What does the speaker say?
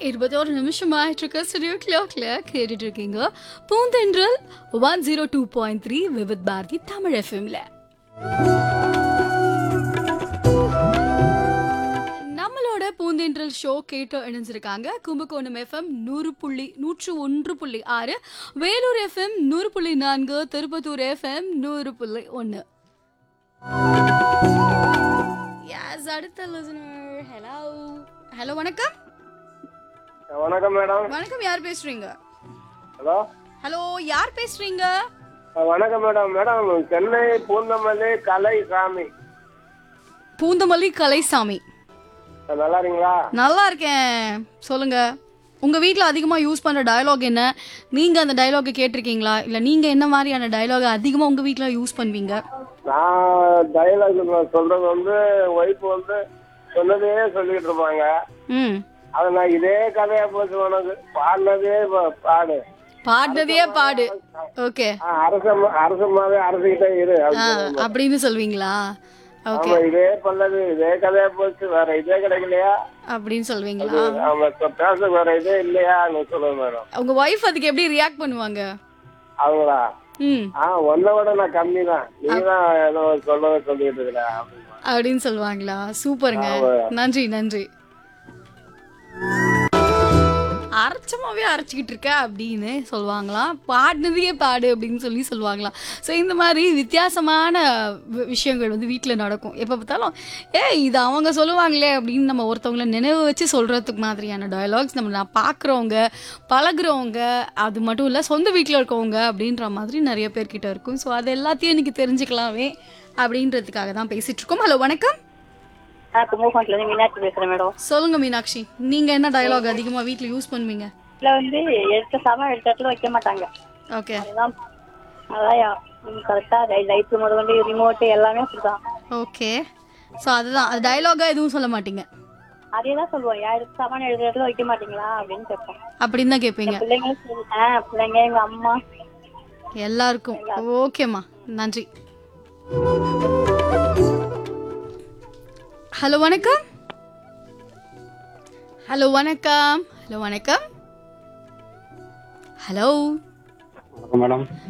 இருபத்தோரு நிமிஷம் ஆயிட்டு இருக்கு ஸ்டுடியோ கிளாக்ல கேட்டுட்டு இருக்கீங்க பூந்தென்றல் one zero two point three Vividh Bharati Tamil எஃப்எம்ல நம்மளோட பூந்தென்றல் ஷோ கேட்டு இணைஞ்சிருக்காங்க கும்பகோணம் எஃப்எம் நூறு புள்ளி நூற்று ஒன்று புள்ளி ஆறு வேலூர் எஃப்எம் நூறு புள்ளி நான்கு திருப்பத்தூர் எஃப்எம் நூறு புள்ளி ஒன்று Yes, அடுத்த listener. Hello. Hello, வணக்கம் வணக்கம் மேடம் வணக்கம் யார் பேசுறீங்க ஹலோ ஹலோ யார் பேசுறீங்க வணக்கம் மேடம் மேடம் சென்னை பூந்தமல்லி கலை சாமி பூந்தமல்லி கலைசாமி நல்லா இருக்கீங்களா நல்லா இருக்கேன் சொல்லுங்க உங்க வீட்ல அதிகமா யூஸ் பண்ற டயலாக் என்ன நீங்க அந்த டயலாக் கேட்டிருக்கீங்களா இல்ல நீங்க என்ன மாதிரியான டயலாக் அதிகமா உங்க வீட்ல யூஸ் பண்ணுவீங்க நான் டைலாக் சொல்றது வந்து ஒய்ஃப் வந்து சொன்னதே சொல்லிட்டு இருப்பாங்க ம் அது நான் இதே கதையா போச்சு உனக்கு பாடினதே பா- பாடு பாடினதே பாடு ஓகே ஆ, அரச அரசமாவே அரசுகிட்டே இரு அப்படி அப்படின்னு சொல்வீங்களா ஓகே ஆமா இதே பண்ணது இதே கதையா போச்சு வேற இதே கிடைக்கலையா அப்படின்னு சொல்வீங்களா ஆமா இப்ப பேச வேற இதே இல்லையா நீ சொல்லுங்க மேடம் உங்க ஒய்ஃப் அதுக்கு எப்படி ரியாக்ட் பண்ணுவாங்க அவங்களா ம் ஆ உன்னை விட நான் கம்மி தான் நீ தான் ஏதோ சொல்ல சொல்லிட்டு இருக்கிற அப்படிமா அப்படின்னு சொல்லுவாங்களா சூப்பருங்க நன்றி நன்றி அரைச்சமாவே அரைச்சிக்கிட்டு இருக்க அப்படின்னு சொல்லுவாங்களாம் பாடினதையே பாடு அப்படின்னு சொல்லி சொல்லுவாங்களாம் ஸோ இந்த மாதிரி வித்தியாசமான வி- விஷயங்கள் வந்து வீட்டில் நடக்கும் எப்போ பார்த்தாலும் ஏய் இது அவங்க சொல்லுவாங்களே அப்படின்னு நம்ம ஒருத்தவங்கள நினைவு வச்சு சொல்கிறதுக்கு மாதிரியான டயலாக்ஸ் நம்ம நான் பார்க்குறவங்க பழகுறவங்க அது மட்டும் இல்லை சொந்த வீட்டில் இருக்கவங்க அப்படின்ற மாதிரி நிறைய பேர்கிட்ட இருக்கும் ஸோ அது எல்லாத்தையும் இன்னைக்கு தெரிஞ்சுக்கலாமே அப்படின்றதுக்காக தான் பேசிட்டு இருக்கோம் ஹலோ வணக்கம் நான் கும்பகோணத்துல இருந்து மீனாட்சி பேசுறேன் மேடம் சொல்லுங்க மீனாட்சி நீங்க என்ன டயலாக் அதிகமா வீட்ல யூஸ் பண்ணுவீங்க இதுல வந்து எடுத்த சாமான் எடுத்த இடத்துல வைக்க மாட்டாங்க ஓகே அதுதான் அதான் கரெக்டா லைட் முதல்ல ரிமோட் எல்லாமே அப்படிதான் ஓகே ஸோ அதுதான் அது டயலாகா எதுவும் சொல்ல மாட்டீங்க அதே தான் சொல்லுவோம் யா எடுத்த சாமான் எடுத்த இடத்துல வைக்க மாட்டீங்களா அப்படின்னு கேட்போம் அப்படின்னு தான் கேட்பீங்க பிள்ளைங்களும் சரி ஆ பிள்ளைங்க எங்க அம்மா எல்லாருக்கும் ஓகேம்மா நன்றி ஹலோ வணக்கம் ஹலோ வணக்கம் ஹலோ வணக்கம் ஹலோ வணக்கம் மேடம்